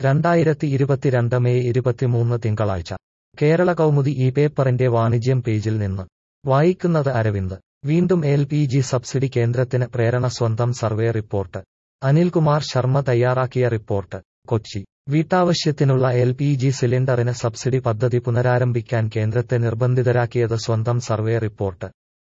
രണ്ടായിരത്തി ഇരുപത്തിരണ്ട് മെയ് ഇരുപത്തിമൂന്ന് തിങ്കളാഴ്ച കേരള കൗമുദി ഈ പേപ്പറിന്റെ വാണിജ്യം പേജിൽ നിന്ന് വായിക്കുന്നത് അരവിന്ദ് വീണ്ടും എൽ പി ജി സബ്സിഡി കേന്ദ്രത്തിന് പ്രേരണ സ്വന്തം സർവേ റിപ്പോർട്ട് അനിൽകുമാർ ശർമ്മ തയ്യാറാക്കിയ റിപ്പോർട്ട് കൊച്ചി വീട്ടാവശ്യത്തിനുള്ള എൽ പി ജി സിലിണ്ടറിന് സബ്സിഡി പദ്ധതി പുനരാരംഭിക്കാൻ കേന്ദ്രത്തെ നിർബന്ധിതരാക്കിയത് സ്വന്തം survey report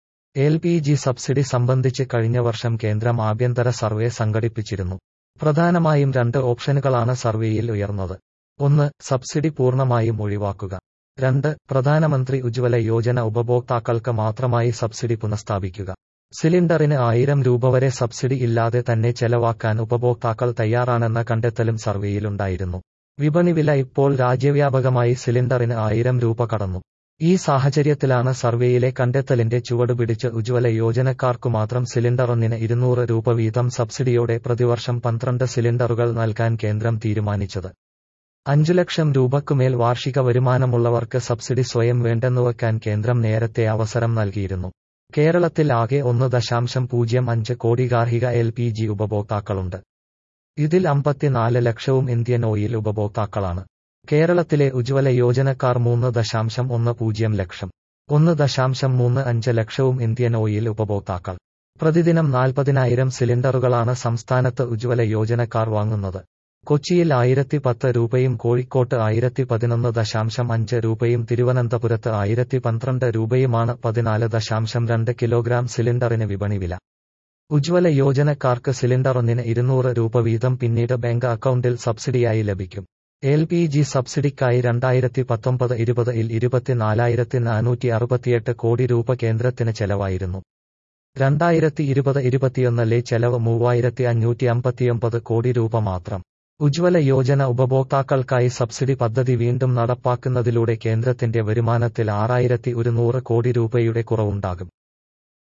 L P G subsidy സംബന്ധിച്ച് കഴിഞ്ഞ വർഷം കേന്ദ്രം ആഭ്യന്തര സർവേ സംഘടിപ്പിച്ചിരുന്നു പ്രധാനമായും രണ്ട് ഓപ്ഷനുകളാണ് സർവേയിൽ ഉയർന്നത് ഒന്ന് സബ്സിഡി പൂർണ്ണമായും ഒഴിവാക്കുക രണ്ട് പ്രധാനമന്ത്രി ഉജ്ജ്വല യോജന ഉപഭോക്താക്കൾക്ക് മാത്രമായി സബ്സിഡി പുനഃസ്ഥാപിക്കുക സിലിണ്ടറിന് ആയിരം രൂപ വരെ സബ്സിഡി ഇല്ലാതെ തന്നെ ചെലവാക്കാൻ ഉപഭോക്താക്കൾ തയ്യാറാണെന്ന കണ്ടെത്തലും സർവേയിലുണ്ടായിരുന്നു വിപണി വില ഇപ്പോൾ രാജ്യവ്യാപകമായി സിലിണ്ടറിന് ആയിരം രൂപ കടന്നു ഈ സാഹചര്യത്തിലാണ് സർവേയിലെ കണ്ടെത്തലിന്റെ ചുവടുപിടിച്ച് ഉജ്ജ്വല യോജനക്കാർക്കു മാത്രം സിലിണ്ടറൊന്നിന് ഇരുന്നൂറ് രൂപ വീതം സബ്സിഡിയോടെ പ്രതിവർഷം പന്ത്രണ്ട് സിലിണ്ടറുകൾ നൽകാൻ കേന്ദ്രം തീരുമാനിച്ചത് അഞ്ചു ലക്ഷം രൂപക്കുമേൽ വാർഷിക വരുമാനമുള്ളവർക്ക് സബ്സിഡി സ്വയം വേണ്ടെന്നുവെക്കാൻ കേന്ദ്രം നേരത്തെ അവസരം നൽകിയിരുന്നു കേരളത്തിൽ ആകെ ഒന്ന് ദശാംശം പൂജ്യം അഞ്ച് കോടി ഗാർഹിക എൽ പി ജി ഉപഭോക്താക്കളുണ്ട് ഇതിൽ അമ്പത്തിനാല് ലക്ഷവും ഇന്ത്യൻ ഓയിൽ ഉപഭോക്താക്കളാണ് കേരളത്തിലെ ഉജ്ജ്വല യോജനക്കാർ മൂന്ന് ദശാംശം ഒന്ന് പൂജ്യം ലക്ഷം ഒന്ന് ദശാംശം മൂന്ന് അഞ്ച് ലക്ഷവും ഇന്ത്യൻ ഓയിൽ ഉപഭോക്താക്കൾ പ്രതിദിനം നാൽപ്പതിനായിരം സിലിണ്ടറുകളാണ് സംസ്ഥാനത്ത് ഉജ്ജ്വല യോജനക്കാർ വാങ്ങുന്നത് കൊച്ചിയിൽ ആയിരത്തി പത്ത് രൂപയും കോഴിക്കോട്ട് ആയിരത്തി പതിനൊന്ന് ദശാംശം അഞ്ച് രൂപയും തിരുവനന്തപുരത്ത് ആയിരത്തി പന്ത്രണ്ട് രൂപയുമാണ് പതിനാല് ദശാംശം രണ്ട് കിലോഗ്രാം സിലിണ്ടറിന് വിപണി വില ഉജ്ജ്വല യോജനക്കാർക്ക് സിലിണ്ടർ ഒന്നിന് ഇരുന്നൂറ് രൂപ വീതം പിന്നീട് ബാങ്ക് അക്കൗണ്ടിൽ സബ്സിഡിയായി ലഭിക്കും എൽ പി ജി സബ്സിഡിക്കായി രണ്ടായിരത്തി പത്തൊമ്പത് ഇരുപത് ഇൽ ഇരുപത്തിനാലായിരത്തി നാനൂറ്റി അറുപത്തിയെട്ട് കോടി രൂപ കേന്ദ്രത്തിന് ചെലവായിരുന്നു രണ്ടായിരത്തി ഇരുപത് ഇരുപത്തിയൊന്നിലെ ചെലവ് മൂവായിരത്തി അഞ്ഞൂറ്റി അമ്പത്തിയൊമ്പത് കോടി രൂപ മാത്രം ഉജ്ജ്വല യോജന ഉപഭോക്താക്കൾക്കായി സബ്സിഡി പദ്ധതി വീണ്ടും നടപ്പാക്കുന്നതിലൂടെ കേന്ദ്രത്തിന്റെ വരുമാനത്തിൽ ആറായിരത്തി ഒരുന്നൂറ് കോടി രൂപയുടെ കുറവുണ്ടാകും